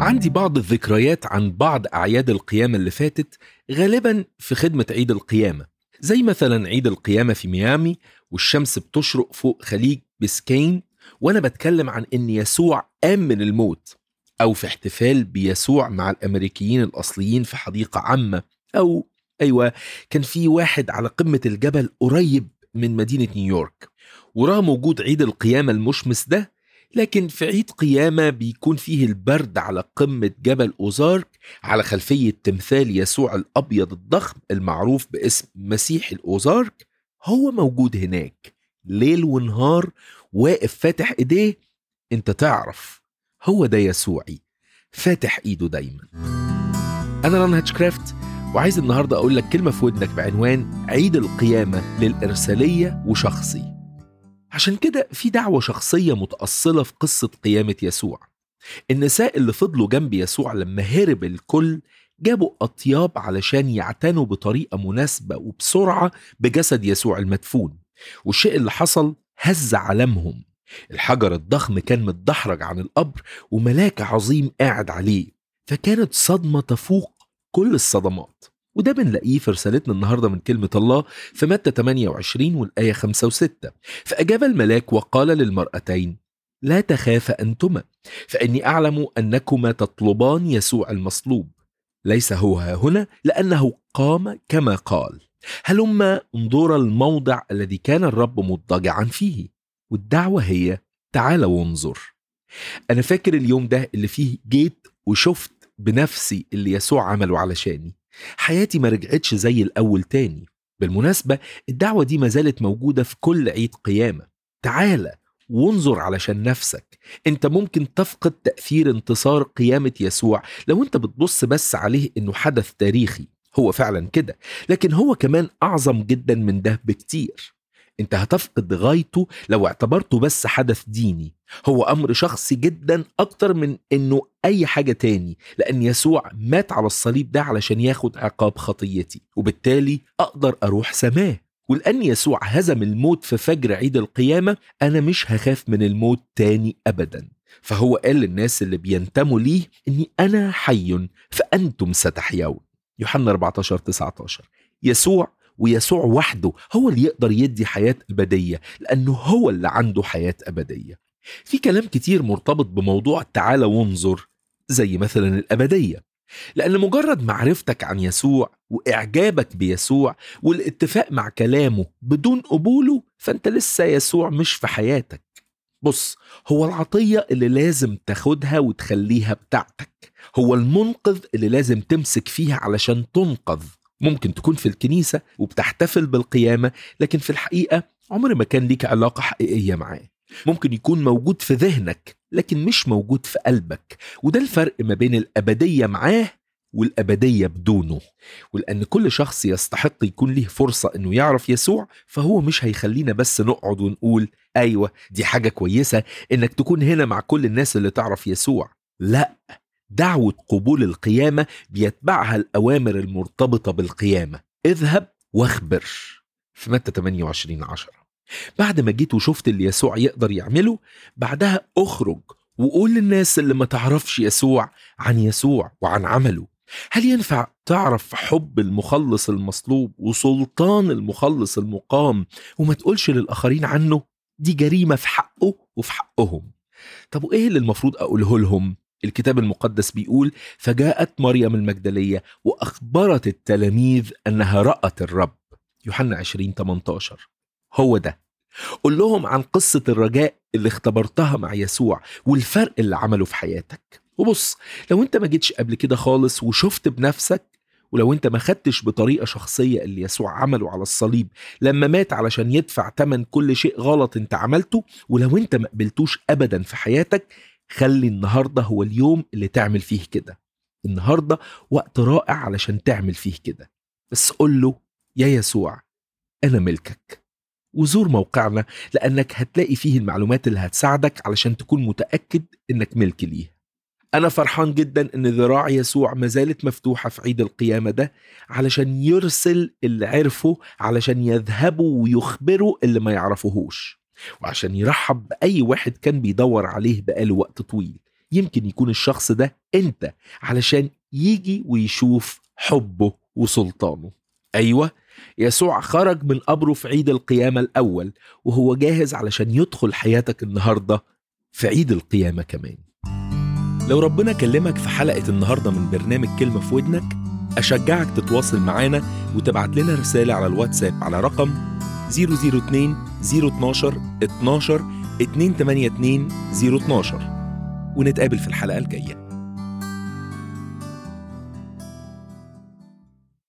عندي بعض الذكريات عن بعض أعياد القيامة اللي فاتت غالبا في خدمة عيد القيامة زي مثلا عيد القيامة في ميامي والشمس بتشرق فوق خليج بسكين وأنا بتكلم عن إن يسوع قام من الموت أو في احتفال بيسوع مع الأمريكيين الأصليين في حديقة عامة أو أيوة كان في واحد على قمة الجبل قريب من مدينة نيويورك ورغم وجود عيد القيامة المشمس ده لكن في عيد قيامة بيكون فيه البرد على قمة جبل أوزارك على خلفية تمثال يسوع الأبيض الضخم المعروف باسم مسيح الأوزارك هو موجود هناك ليل ونهار واقف فاتح ايديه انت تعرف هو ده يسوعي فاتح ايده دايما انا ران هاتشكرافت وعايز النهارده اقول لك كلمه في ودنك بعنوان عيد القيامه للارساليه وشخصي عشان كده في دعوه شخصيه متاصله في قصه قيامه يسوع النساء اللي فضلوا جنب يسوع لما هرب الكل جابوا أطياب علشان يعتنوا بطريقة مناسبة وبسرعة بجسد يسوع المدفون والشيء اللي حصل هز علمهم الحجر الضخم كان متدحرج عن القبر وملاك عظيم قاعد عليه فكانت صدمة تفوق كل الصدمات وده بنلاقيه في رسالتنا النهاردة من كلمة الله في متى 28 والآية 5 و6 فأجاب الملاك وقال للمرأتين لا تخافا أنتما فإني أعلم أنكما تطلبان يسوع المصلوب ليس هو ها هنا لأنه قام كما قال هلما انظر الموضع الذي كان الرب مضطجعا فيه والدعوة هي تعال وانظر أنا فاكر اليوم ده اللي فيه جيت وشفت بنفسي اللي يسوع عمله علشاني حياتي ما رجعتش زي الأول تاني بالمناسبة الدعوة دي ما زالت موجودة في كل عيد قيامة تعال وانظر علشان نفسك انت ممكن تفقد تأثير انتصار قيامة يسوع لو انت بتبص بس عليه انه حدث تاريخي هو فعلا كده لكن هو كمان اعظم جدا من ده بكتير انت هتفقد غايته لو اعتبرته بس حدث ديني هو امر شخصي جدا اكتر من انه اي حاجة تاني لان يسوع مات على الصليب ده علشان ياخد عقاب خطيتي وبالتالي اقدر اروح سماه ولأن يسوع هزم الموت في فجر عيد القيامة أنا مش هخاف من الموت تاني أبدا فهو قال للناس اللي بينتموا ليه إني أنا حي فأنتم ستحيون يوحنا 14 19 يسوع ويسوع وحده هو اللي يقدر يدي حياة أبدية لأنه هو اللي عنده حياة أبدية في كلام كتير مرتبط بموضوع تعالى وانظر زي مثلا الأبدية لأن مجرد معرفتك عن يسوع وإعجابك بيسوع والاتفاق مع كلامه بدون قبوله فأنت لسه يسوع مش في حياتك بص هو العطية اللي لازم تاخدها وتخليها بتاعتك هو المنقذ اللي لازم تمسك فيها علشان تنقذ ممكن تكون في الكنيسة وبتحتفل بالقيامة لكن في الحقيقة عمر ما كان ليك علاقة حقيقية معاه ممكن يكون موجود في ذهنك لكن مش موجود في قلبك وده الفرق ما بين الأبدية معاه والأبدية بدونه ولأن كل شخص يستحق يكون له فرصة أنه يعرف يسوع فهو مش هيخلينا بس نقعد ونقول أيوة دي حاجة كويسة أنك تكون هنا مع كل الناس اللي تعرف يسوع لا دعوة قبول القيامة بيتبعها الأوامر المرتبطة بالقيامة اذهب واخبر في متى 28 10 بعد ما جيت وشفت اللي يسوع يقدر يعمله بعدها اخرج وقول للناس اللي ما تعرفش يسوع عن يسوع وعن عمله هل ينفع تعرف حب المخلص المصلوب وسلطان المخلص المقام وما تقولش للآخرين عنه دي جريمة في حقه وفي حقهم طب وإيه اللي المفروض أقوله لهم الكتاب المقدس بيقول فجاءت مريم المجدلية وأخبرت التلاميذ أنها رأت الرب يوحنا 20 18 هو ده قول لهم عن قصة الرجاء اللي اختبرتها مع يسوع والفرق اللي عمله في حياتك وبص لو انت ما جيتش قبل كده خالص وشفت بنفسك ولو انت ما خدتش بطريقة شخصية اللي يسوع عمله على الصليب لما مات علشان يدفع تمن كل شيء غلط انت عملته ولو انت ما قبلتوش ابدا في حياتك خلي النهاردة هو اليوم اللي تعمل فيه كده النهاردة وقت رائع علشان تعمل فيه كده بس قول له يا يسوع أنا ملكك وزور موقعنا لأنك هتلاقي فيه المعلومات اللي هتساعدك علشان تكون متأكد إنك ملك ليه أنا فرحان جدا إن ذراع يسوع ما زالت مفتوحة في عيد القيامة ده علشان يرسل اللي عرفه علشان يذهبوا ويخبروا اللي ما يعرفوهوش وعشان يرحب بأي واحد كان بيدور عليه بقاله وقت طويل يمكن يكون الشخص ده انت علشان يجي ويشوف حبه وسلطانه ايوه يسوع خرج من قبره في عيد القيامه الاول وهو جاهز علشان يدخل حياتك النهارده في عيد القيامه كمان لو ربنا كلمك في حلقه النهارده من برنامج كلمه في ودنك اشجعك تتواصل معانا وتبعت لنا رساله على الواتساب على رقم 002 012 12 282 012 ونتقابل في الحلقه الجايه